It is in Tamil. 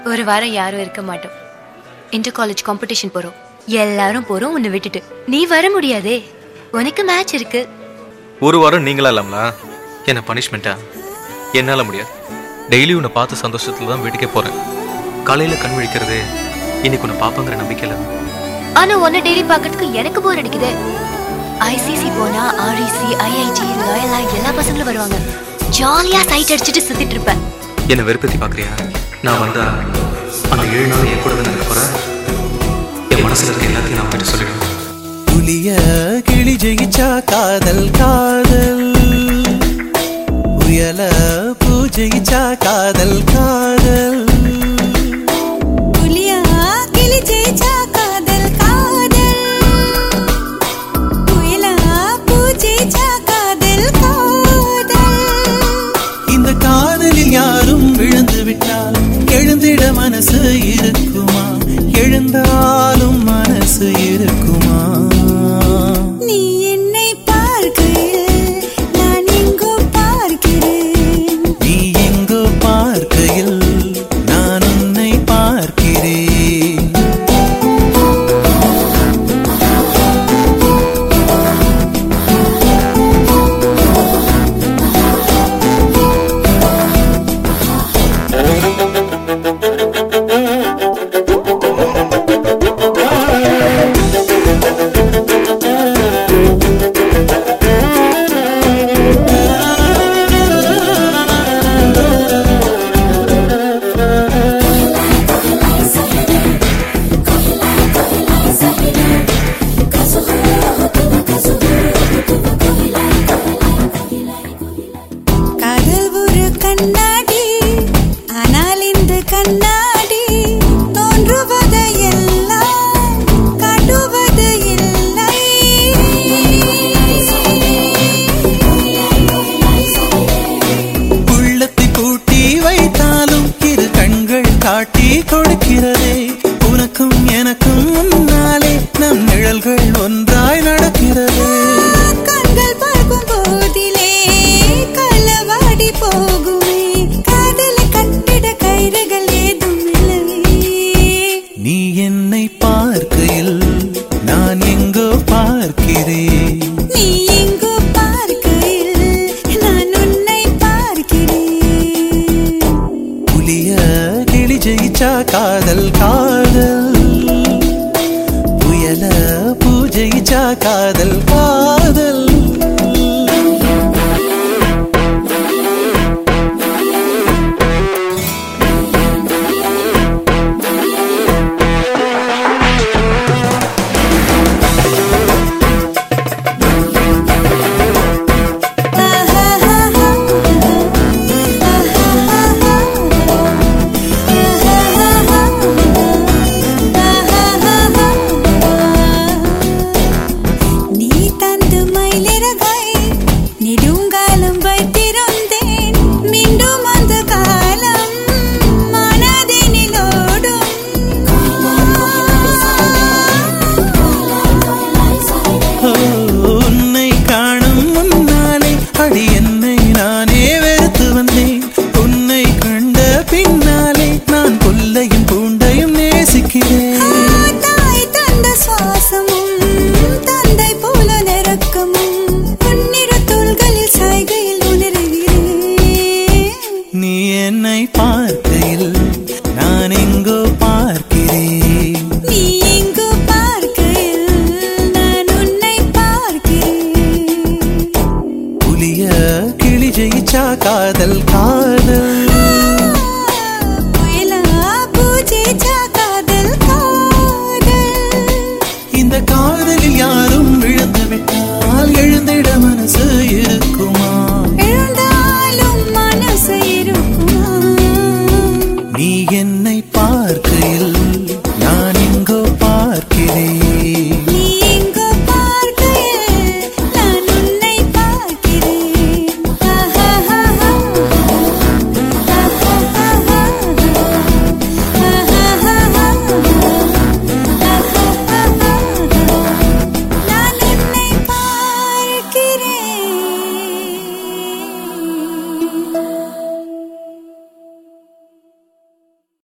ஒரு வாரம் யாரும் இருக்க மாட்டோம் இன்டர் காலேஜ் காம்படிஷன் போறோம் எல்லாரும் போறோம் உன்னை விட்டுட்டு நீ வர முடியாதே உனக்கு மேட்ச் இருக்கு ஒரு வாரம் நீங்களா இல்லாமலா என்ன பனிஷ்மெண்ட்டா என்னால் முடியாது டெய்லி உன்னை பார்த்த சந்தோஷத்துல தான் வீட்டுக்கே போகிறேன் காலையில் கண் விழிக்கிறது இன்னைக்கு உன்னை பார்ப்பங்கிற நம்பிக்கையில் ஆனா உன்னை டெய்லி பார்க்கறதுக்கு எனக்கு போர் அடிக்குதே ஐசிசி போனா ஆர்இசி ஐஐடி லாயலா எல்லா பசங்களும் வருவாங்க ஜாலியா சைட் அடிச்சுட்டு சுத்திட்டு இருப்பேன் என்னை வெறுப்பேத்தி பார்க்குறியா நான் வந்தா அந்த ஏழு நாள் என் கூட தான் இருக்க போகிறேன் என் மனசில் இருக்க எல்லாத்தையும் நான் போயிட்டு சொல்லிடுவேன் புலிய கிளி ஜெயிச்சா காதல் காதல் புயல பூ ஜெயிச்சா காதல் காதல் புலியா கிளி ஜெயிச்சா காதல் காதல் புயலா பூ ஜெயிச்சா காதல் காதல் இந்த காதலில் யாரும் விழுந்து விட்டால் எழுந்திட மனசு இருக்குமா எழுந்தாலும் மனசு இருக்குமா நீ என்னை பார்க்கையில் நான் எங்கோ பார்க்கிறேன் நீ எங்கோ பார்க்கையில் நான் உன்னை பார்க்கிறேன் காதல் ஒரு கண்ணாடி ஆனால் இந்த கண்ணாடி தோன்றுவது எல்லாம் காட்டுவது இல்லை உள்ளத்தை பூட்டி வைத்தாலும் இரு கண்கள் காட்டி கொடுக்கிறதே உனக்கும் எனக்கும் முன்னாலே நம் நிழல்கள் ஒன்றாய் நடக்கிறதே கண்கள் பார்க்கும் போதிலே களவாடி போகுமே காதலை கட்டிட கயிறுகள் ஏதும் இல்லையே நீ என்னை பார்க்கையில் நான் எங்கோ பார்க்கிறேன் நீ எங்கோ பார்க்கையில் நான் உன்னை பார்க்கிறேன் புலிய கிளி ஜெயிச்சா காதல் காதல் புயல பூ ஜெயிச்சா காதல் காதல் நீ தந்து மயிலிறகாய் நெடுங்காலம் வைத்திருந்தேன் மீண்டும் அந்த காலம் மனதினிலோடும் ஓ, உன்னை காணும் முன்னாலே அடி என்னை நானே வெறுத்து வந்தேன் உன்னை கண்ட பின்னாலே நான் புல்லையும் பூண்டையும் நேசிக்கிறேன் தாய் தந்த சுவாசமும் தந்தை போல நெருக்கமும் உன்னிரு தோள்களில் சாய்கையில் உணர்கிறேன் நீ என்னை பார்க்கையில் நான் எங்கோ பார்க்கிறேன் நீ எங்கு பார்க்கையில் நான் உன்னை பார்க்கிறேன் புலிய கிளி ஜெயிச்சா காதல் காதல் புயலா பூஜைச்சா காதல் காதல் இந்த காதலில் யாரும் விழுந்து விட்டால் எழுந்திட மனசு இருக்குமா எழுந்தாலும் மனசு இருக்குமா நீ என்னை பார்க்கையில்